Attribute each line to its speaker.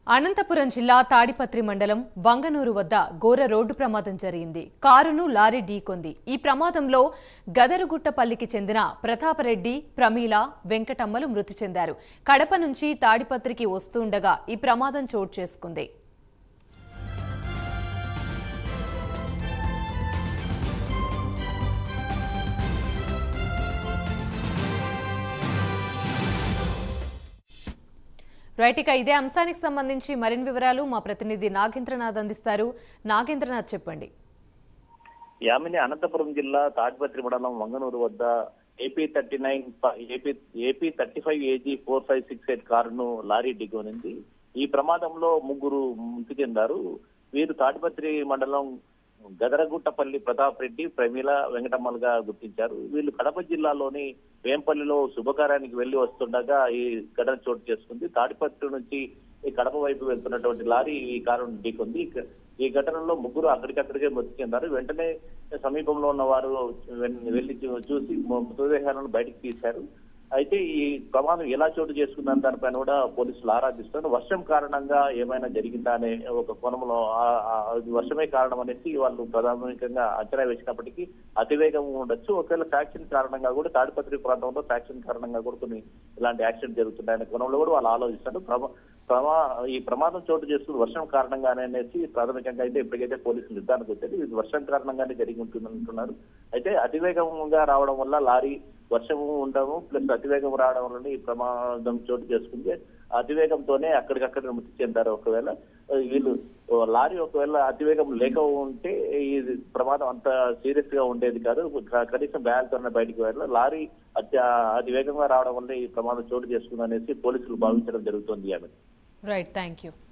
Speaker 1: అనంతపురం జిల్లా తాడిపత్రి మండలం వంగనూరు వద్ద ఘోర రోడ్డు ప్రమాదం జరిగింది కారును లారీ ఢీకొంది ఈ ప్రమాదంలో గదరుగుట్టపల్లికి చెందిన ప్రతాపరెడ్డి ప్రమీల వెంకటమ్మలు మృతి చెందారు కడప నుంచి తాడిపత్రికి వస్తుండగా ఈ ప్రమాదం చోటు చేసుకుంది రైట్ ఇక ఇదే అంశానికి సంబంధించి మరిన్ని వివరాలు మా ప్రతినిధి నాగేంద్రనాథ్ అందిస్తారు నాగేంద్రనాథ్ చెప్పండి
Speaker 2: యామిని అనంతపురం జిల్లా తాడిపత్రి మండలం వంగనూరు వద్ద AP thirty nine AP AP thirty five AG four five six eight కారును లారీ ఢీకొనింది ఈ ప్రమాదంలో ముగ్గురు మృతి చెందారు వీరు తాడిపత్రి మండలం గదరగుట్టపల్లి ప్రతాప్ రెడ్డి ప్రమీల వెంకటమ్మలుగా గుర్తించారు వీళ్ళు కడప జిల్లాలోని వేంపల్లిలో శుభకార్యానికి వెళ్లి వస్తుండగా ఈ ఘటన చోటు చేసుకుంది తాడిపత్రి నుంచి ఈ కడప వైపు వెళ్తున్నటువంటి లారీ ఈ కారును ఢీకొంది ఇక- ఈ ఘటనలో ముగ్గురు అక్కడికక్కడికే మృతి చెందారు వెంటనే సమీపంలో ఉన్న వారు వెన్- వెళ్లి చూ- చూసి మృతదేహాలను బయటికి తీశారు అయితే ఈ ప్రమాదం ఎలా చోటు చేసుకుందని దానిపైన కూడా పోలీసులు ఆరాధిస్తున్నారు వర్షం కారణంగా ఏమైనా జరిగిందా అనే ఒక కోణంలో ఆ- ఆ- అది వర్షమే కారణం అనేసి వాళ్ళు ప్రాథమికంగా అంచనా వేసినప్పటికీ అతివేగం ఉండొచ్చు ఒకవేళ ఫ్యాక్షన్ కారణంగా కూడా తాడిపత్రి ప్రాంతంలో ఫ్యాక్షన్ కారణంగా కూడా కొన్ని ఇలాంటి యాక్సిడెంట్ జరుగుతున్నాయనే కోణంలో కూడా వాళ్ళు ఆలోచిస్తారు ప్రమా ప్రమా ఈ ప్రమాదం చోటు చేస్తుంది వర్షం కారణంగానే అనేసి ప్రాథమికంగా అయితే ఇప్పటికైతే పోలీసులు నిర్ధారణకు వచ్చారు ఇది వర్షం కారణంగానే జరిగి ఉంటుంది అంటున్నారు అయితే అతివేగంగా రావడం వల్ల లారీ వర్షము ఉండడం ప్లస్ అతివేగం రావడం వల్ల ఈ ప్రమాదం చోటు చేసుకుంది అతివేగంతోనే అక్కడికక్కడ మృతి చెందారు ఒకవేళ ఆ, వీళ్ళు ఓ లారీ ఒకవేళ అతివేగం లేక ఉంటే ఈ ప్రమాదం అంత సీరియస్ గా ఉండేది కాదు క- కనీసం బ్యాగ్తోనే బయటికి వెళ్ళాలి లారీ అతి అతివేగంగా రావడం వల్ల ఈ ప్రమాదం చోటు చేసుకుంది అనేసి పోలీసులు భావించడం జరుగుతుంది ఆమె
Speaker 1: రైట్ థ్యాంక్ యూ